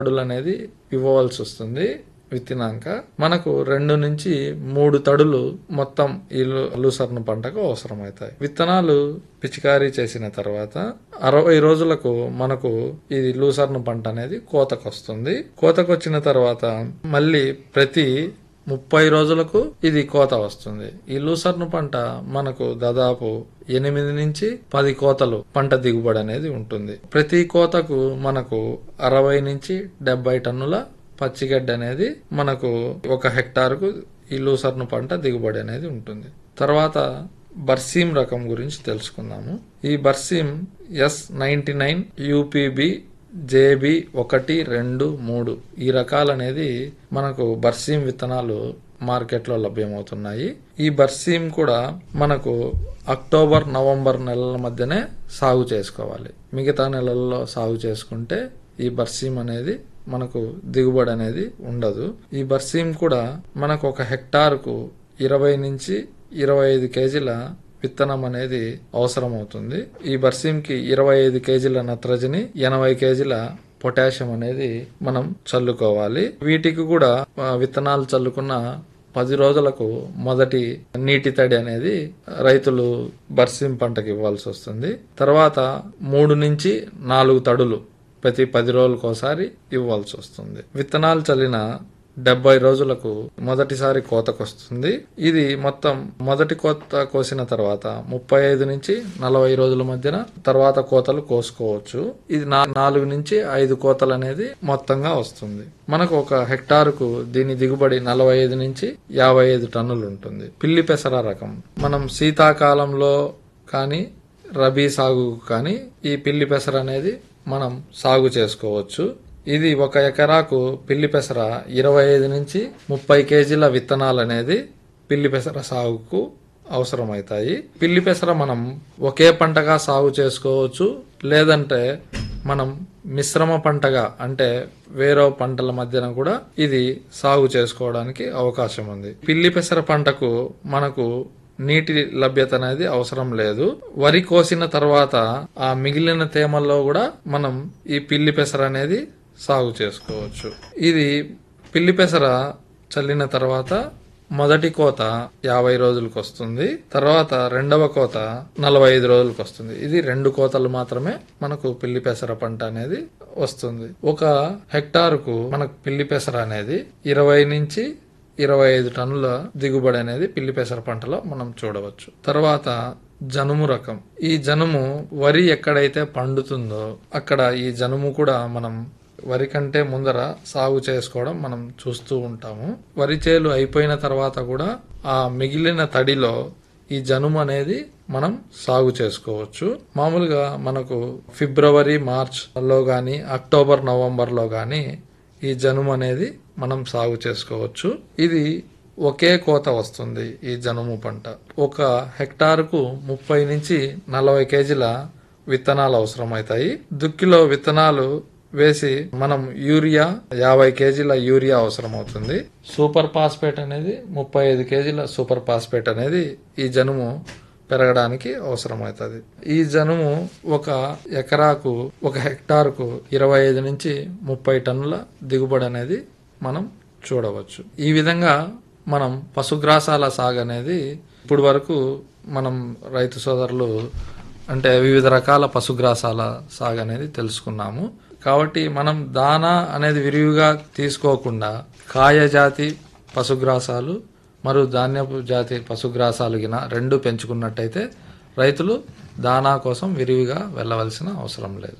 తడులు అనేది ఇవ్వవలసి వస్తుంది విత్తినాక మనకు రెండు నుంచి మూడు తడులు మొత్తం ఈ లు- లూసర్న పంటకు అవసరమవుతాయి విత్తనాలు పిచికారీ చేసిన తర్వాత అరవై రోజులకు మనకు ఈ లూసర్న పంట అనేది కోతకు వస్తుంది కోతకు వచ్చిన తర్వాత మళ్ళీ ప్రతి ముప్పై రోజులకు ఇది కోత వస్తుంది ఈ లూసర్ను పంట మనకు దాదాపు ఎనిమిది నుంచి పది కోతలు పంట దిగుబడి అనేది ఉంటుంది ప్రతి కోతకు మనకు అరవై నుంచి డెబ్బై టన్నుల పచ్చిగడ్డ అనేది మనకు ఒక హెక్టార్కు ఈ లూసర్ను పంట దిగుబడి అనేది ఉంటుంది తర్వాత బర్సీం రకం గురించి తెలుసుకుందాము ఈ బర్సీం S ninety nine UPB JB ఒకటి రెండు మూడు ఈ రకాలు అనేది మనకు బర్సీం విత్తనాలు మార్కెట్లో లభ్యమవుతున్నాయి ఈ బర్సీం కూడా మనకు అక్టోబర్ నవంబర్ నెలల మధ్యనే సాగు చేసుకోవాలి మిగతా నెలల్లో సాగు చేసుకుంటే ఈ బర్సీం అనేది మనకు దిగుబడి అనేది ఉండదు ఈ బర్సీం కూడా మనకు ఒక హెక్టార్కు ఇరవై నుంచి ఇరవై ఐదు కేజీల విత్తనం అనేది అవసరం అవుతుంది ఈ బర్సీంకి ఇరవై ఐదు కేజీల నత్రజని ఎనభై కేజీల పొటాషియం అనేది మనం చల్లుకోవాలి వీటికి కూడా ఆ, విత్తనాలు చల్లుకున్న పది రోజులకు మొదటి నీటి తడి అనేది రైతులు బర్సీం పంటకి ఇవ్వాల్సి వస్తుంది తర్వాత మూడు నుంచి నాలుగు తడులు ప్రతి పది రోజులకోసారి ఇవ్వాల్సి వస్తుంది విత్తనాలు చల్లిన డెబ్బై రోజులకు మొదటిసారి కోతకొస్తుంది ఇది మొత్తం మొదటి కోత కోసిన తర్వాత ముప్పై ఐదు నుంచి నలభై రోజుల మధ్యన తర్వాత కోతలు కోసుకోవచ్చు ఇది నా- నాలుగు నుంచి ఐదు కోతలు అనేది మొత్తంగా వస్తుంది మనకు ఒక హెక్టారుకు దీని దిగుబడి నలభై ఐదు నుంచి యాభై ఐదు టన్నులు ఉంటుంది పిల్లి పెసర రకం మనం శీతాకాలంలో కానీ రబీ సాగు కానీ ఈ పిల్లి పెసర అనేది మనం సాగు చేసుకోవచ్చు ఇది ఒక ఎకరాకు పిల్లి పెసర ఇరవై ఐదు నుంచి ముప్పై కేజీల విత్తనాలు అనేది పిల్లి పెసర సాగుకు అవసరమవుతాయి పిల్లి పెసర మనం ఒకే పంటగా సాగు చేసుకోవచ్చు లేదంటే మనం మిశ్రమ పంటగా అంటే వేరే పంటల మధ్యన కూడా ఇది సాగు చేసుకోవడానికి అవకాశం ఉంది పిల్లి పెసర పంటకు మనకు నీటి లభ్యత అనేది అవసరం లేదు వరి కోసిన తర్వాత ఆ మిగిలిన తేమల్లో కూడా మనం ఈ పిల్లి పెసర అనేది సాగు చేసుకోవచ్చు ఇది పిల్లి పెసర చల్లిన తర్వాత మొదటి కోత యాభై రోజులకు వస్తుంది తర్వాత రెండవ కోత నలభై ఐదు రోజులకు వస్తుంది ఇది రెండు కోతలు మాత్రమే మనకు పిల్లి పెసర పంట అనేది వస్తుంది ఒక హెక్టారుకు మనకు పిల్లి పెసర అనేది ఇరవై నుంచి ఇరవై ఐదు టన్నుల దిగుబడి అనేది పిల్లి పెసర పంటలో మనం చూడవచ్చు తర్వాత జనుము రకం ఈ జనుము వరి ఎక్కడైతే పండుతుందో అక్కడ ఈ జనుము కూడా మనం వరి కంటే ముందర సాగు చేసుకోవడం మనం చూస్తూ ఉంటాము వరి చేలు అయిపోయిన తర్వాత కూడా ఆ మిగిలిన తడిలో ఈ జనుము అనేది మనం సాగు చేసుకోవచ్చు మామూలుగా మనకు ఫిబ్రవరి మార్చ్ లో గాని అక్టోబర్ నవంబర్ లో గాని ఈ జనుము అనేది మనం సాగు చేసుకోవచ్చు ఇది ఒకే కోత వస్తుంది ఈ జనుము పంట ఒక హెక్టారుకు ముప్పై నుంచి నలభై కేజీల విత్తనాలు అవసరమవుతాయి దుక్కిలో విత్తనాలు వేసి మనం యూరియా యాభై కేజీల యూరియా అవసరం అవుతుంది సూపర్ ఫాస్ఫేట్ అనేది ముప్పై ఐదు కేజీల సూపర్ ఫాస్ఫేట్ అనేది ఈ జనుము పెరగడానికి అవసరమవుతుంది ఈ జనుము ఒక ఎకరాకు ఒక హెక్టార్కు ఇరవై ఐదు నుంచి ముప్పై టన్నుల దిగుబడి అనేది మనం చూడవచ్చు ఈ విధంగా మనం పశుగ్రాసాల సాగు అనేది ఇప్పుడు వరకు మనం రైతు సోదరులు అంటే వివిధ రకాల పశుగ్రాసాల సాగు అనేది తెలుసుకున్నాము కాబట్టి మనం దానా అనేది విరివిగా తీసుకోకుండా కాయ జాతి పశుగ్రాసాలు మరియు ధాన్యపు జాతి పశుగ్రాసాలు గిన రెండు పెంచుకున్నట్టయితే రైతులు దానా కోసం విరివిగా వెళ్ళవలసిన అవసరం లేదు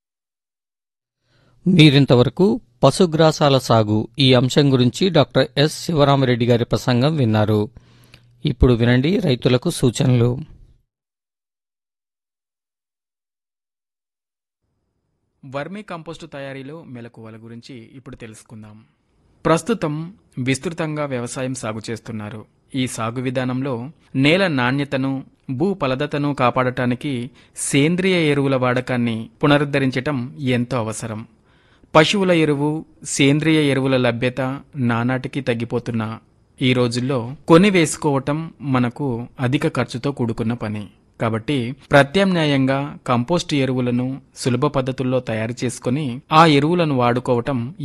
మీరింతవరకు పశుగ్రాసాల సాగు ఈ అంశం గురించి డాక్టర్ ఎస్ శివరామరెడ్డి గారి ప్రసంగం విన్నారు ఇప్పుడు వినండి రైతులకు సూచనలు వర్మీ కంపోస్టు తయారీలో మెలకువల గురించి ఇప్పుడు తెలుసుకుందాం ప్రస్తుతం విస్తృతంగా వ్యవసాయం సాగు చేస్తున్నారు ఈ సాగు విధానంలో నేల నాణ్యతను భూ ఫలదతను కాపాడటానికి సేంద్రియ ఎరువుల వాడకాన్ని పునరుద్ధరించటం ఎంతో అవసరం పశువుల ఎరువు సేంద్రియ ఎరువుల లభ్యత నానాటికి తగ్గిపోతున్న ఈ రోజుల్లో కొని వేసుకోవటం మనకు అధిక ఖర్చుతో కూడుకున్న పని కాబట్టి ప్రత్యామ్నాయంగా కంపోస్ట్ ఎరువులను సులభ పద్ధతుల్లో తయారు చేసుకొని ఆ ఎరువులను వాడుకోవటం